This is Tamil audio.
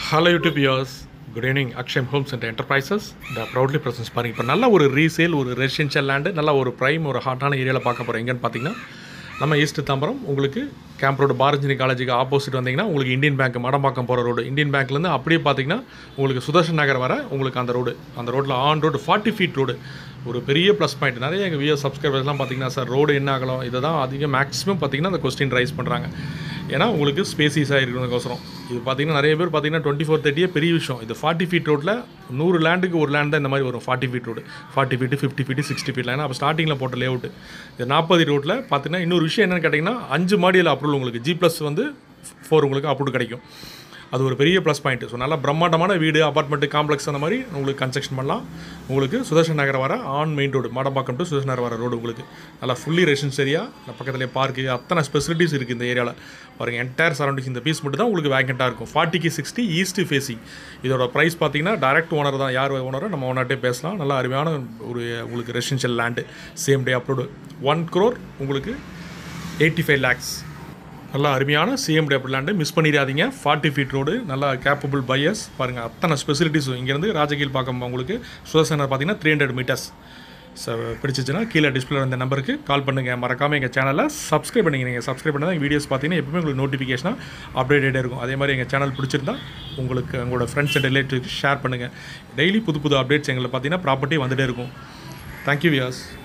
hello YouTube use good evening Akshayam homes and enterprises the proudly presents பாருங்க இப்போ நல்ல ஒரு ரீசேல் ஒரு ரெசிடென்ஷியல் லேண்டு நல்ல ஒரு ப்ரைம் ஒரு ஹாட்டான ஏரியாவில் பார்க்க போகிறோம் எங்கன்னு பார்த்தீங்கன்னா நம்ம ஈஸ்ட் தாம்பரம் உங்களுக்கு கேம்ப் ரோடு பாரஞ்சினி காலேஜுக்கு ஆப்போசிட் வந்தீங்கன்னா உங்களுக்கு இந்தியன் பேங்க் மடம்பாக்கம் போகிற ரோடு இந்தியன் பேங்க்லேருந்து அப்படியே பார்த்தீங்கன்னா உங்களுக்கு சுதர்ஷன் நகர் வர உங்களுக்கு அந்த ரோடு அந்த ரோட்டில் on road forty feet road ஒரு பெரிய ப்ளஸ் பாயிண்ட் நிறைய எங்கள் வியோ சப்ஸ்கிரைபர்ஸ்லாம் பார்த்தீங்கன்னா சார் ரோடு என்ன ஆகலாம் இதை தான் அதிகம் மேக்ஸிமம் பார்த்தீங்கன்னா அந்த கொஸ்டின் ரைஸ் பண்ணுறாங்க ஏன்னா உங்களுக்கு ஸ்பேசிஸாக இருக்கிறதுக்கோசரம் இது பார்த்தீங்கன்னா நிறைய பேர் பார்த்தீங்கன்னா டுவெண்ட்டி ஃபோர் தேர்ட்டியே பெரிய விஷயம் இது ஃபார்ட்டி ஃபீட் ரோட்டில் நூறு லேண்டுக்கு ஒரு லேண்ட் தான் இந்த மாதிரி வரும் forty feet road forty feet fifty feet sixty feet ஏன்னா அப்போ ஸ்டார்டிங்கில் போட்ட லே அவுட் இது நாற்பது ரோட்டில் பார்த்தீங்கன்னா இன்னொரு விஷயம் என்னென்னு கேட்டிங்கன்னா அஞ்சு மாடியில் அப்ரூவல் உங்களுக்கு ஜி ப்ளஸ் வந்து ஃபோர் உங்களுக்கு அப்ரூவல் கிடைக்கும் அது ஒரு பெரிய ப்ளஸ் பாயிண்ட் ஸோ நல்லா பிரம்மாண்டமான வீடு அப்பார்ட்மெண்ட்டு காம்ப்ளெக்ஸ் அந்த மாதிரி உங்களுக்கு கன்ஸ்ட்ரக்ஷன் பண்ணலாம் உங்களுக்கு சுதர்ஷன் நகர் வர on main road Madambakkam to Sudarshan Nagar வர ரோடு உங்களுக்கு நல்லா ஃபுல்லி ரெசிடென்ஸ் ஏரியா பக்கத்துலேயே பார்க்கு அத்தனை ஃபெசிலிட்டிஸ் இருக்குது இந்த ஏரியாவில் பாருங்கள் என்டையர் சரௌண்டிங்ஸ் இந்த பீஸ் மட்டும் தான் உங்களுக்கு வேக்கண்ட்டாக இருக்கும் ஃபார்ட்டிக்கு சிக்ஸ்டி ஈஸ்ட் ஃபேஸிங் இதோட ப்ரைஸ் பார்த்தீங்கன்னா டேரக்ட் ஓனர் தான் யார் ஓனரோ நம்ம ஓனர்ட்டே பேசலாம் நல்லா அருமையான ஒரு உங்களுக்கு ரெசிடென்ஷியல் லேண்டு சேம் டே அப்ரோடு ஒன் க்ரோர் உங்களுக்கு எயிட்டி ஃபைவ் லேக்ஸ் நல்லா அருமையான சிஎம் டேபிள் லேண்டு மிஸ் பண்ணிடாதீங்க ஃபார்ட்டி ஃபீட் ரோடு நல்லா கேப்பபிள் பையர்ஸ் பாருங்கள் அத்தனை ஸ்பெசிலிட்டிஸும் இங்கேருந்து ராஜகீழ் பார்க்க உங்களுக்கு சுதர்சனர் பார்த்தீங்கன்னா த்ரீ ஹண்ட்ரட் மீட்டர்ஸ் ஸோ பிடிச்சிச்சுன்னா கீழே டிஸ்பிளே இந்த நம்பருக்கு கால் பண்ணுங்கள் மறக்காமல் எங்கள் சேனலை சப்ஸ்கிரைப் பண்ணிங்க நீங்கள் சப்ஸ்கிரைப் பண்ணால் வீடியோஸ் பார்த்தீங்கன்னா எப்பவுமே உங்களுக்கு நோட்டிஃபிகேஷனாக அப்டேட்டடாக இருக்கும் அதே மாதிரி எங்கள் சேனல் பிடிச்சிருந்தா உங்களுக்கு உங்களோட ஃப்ரெண்ட்ஸ் அண்ட் ரிலேட்டிவ்க்கு ஷேர் பண்ணுங்கள் டெய்லி புது புது அப்டேட்ஸ் எங்களை பார்த்தீங்கன்னா ப்ராப்பர்ட்டி வந்துகிட்டே இருக்கும் தேங்க்யூ வியாஸ்